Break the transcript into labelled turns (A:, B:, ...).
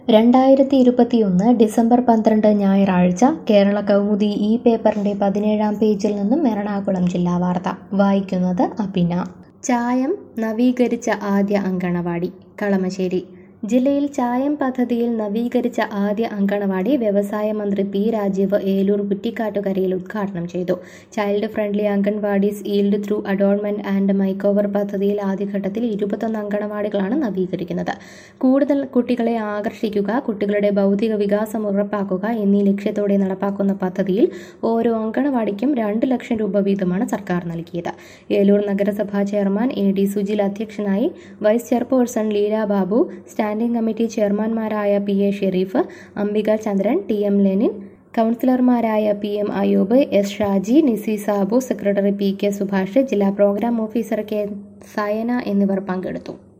A: രണ്ടായിരത്തി ഇരുപത്തിയൊന്ന് ഡിസംബർ പന്ത്രണ്ട് ഞായറാഴ്ച കേരള കൗമുദി ഈ പേപ്പറിന്റെ പതിനേഴാം പേജിൽ നിന്നും എറണാകുളം ജില്ലാ വാർത്ത വായിക്കുന്നത് അഭിന ചായം നവീകരിച്ച ആദ്യ അങ്കണവാടി കളമശ്ശേരി ജില്ലയിൽ ചായം പദ്ധതിയിൽ നവീകരിച്ച ആദ്യ അങ്കണവാടി വ്യവസായ മന്ത്രി പി രാജീവ് ഏലൂർ കുറ്റിക്കാട്ടുകരയിൽ ഉദ്ഘാടനം ചെയ്തു child friendly anganwadis yield through adornment and makeover പദ്ധതിയിൽ ആദ്യഘട്ടത്തിൽ ഇരുപത്തൊന്ന് അങ്കണവാടികളാണ് നവീകരിക്കുന്നത് കൂടുതൽ കുട്ടികളെ ആകർഷിക്കുക കുട്ടികളുടെ ഭൗതിക വികാസം ഉറപ്പാക്കുക എന്നീ ലക്ഷ്യത്തോടെ നടപ്പാക്കുന്ന പദ്ധതിയിൽ ഓരോ അങ്കണവാടിക്കും രണ്ട് ലക്ഷം രൂപ വീതമാണ് സർക്കാർ നൽകിയത് ഏലൂർ നഗരസഭാ ചെയർമാൻ എ ഡി സുജിൽ അധ്യക്ഷനായി vice chairperson Leela Babu standing committee ചെയർമാൻമാരായ P A Sherif Ambika Chandran T M Lenin കൗൺസിലർമാരായ P M Ayoob S Shaji Nisi Sabu secretary P K Subhash ജില്ലാ പ്രോഗ്രാം ഓഫീസർ കെ സയന എന്നിവർ പങ്കെടുത്തു